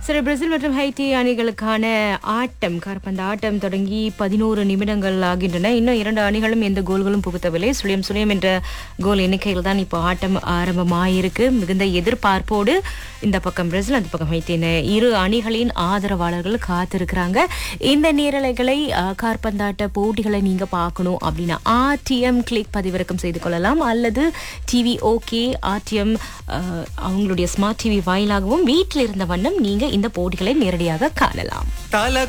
சரி பிரேசில் மற்றும் ஹைட்டி அணிகளுக்கான ஆட்டம் கார்பந்து ஆட்டம் தொடங்கி பதினோரு நிமிடங்கள் ஆகின்றன இன்னும் இரண்டு அணிகளும் எந்த கோல்களும் புகுத்தவில்லை சுழியம் சுழியம் என்ற கோல் எண்ணிக்கையில் தான் இப்போ ஆட்டம் ஆரம்பமாயிருக்கு மிகுந்த எதிர்பார்ப்போடு இந்த பக்கம் பிரேசில் அந்த பக்கம் ஹைட்டி என இரு அணிகளின் ஆதரவாளர்கள் காத்திருக்கிறாங்க இந்த நேரலைகளை அஹ், காற்பந்தாட்ட போட்டிகளை நீங்க பார்க்கணும் அப்படின்னா ஆர்டிஎம் கிளிக் பதிவிறக்கம் செய்து கொள்ளலாம் அல்லது டிவி ஓகே ஆர்டிஎம் அவங்களுடைய ஸ்மார்ட் டிவி வாயிலாகவும் வீட்டில் இருந்த வண்ணம் நீங்க இந்த போட்டிகளை நேரடியாக காணலாம் தல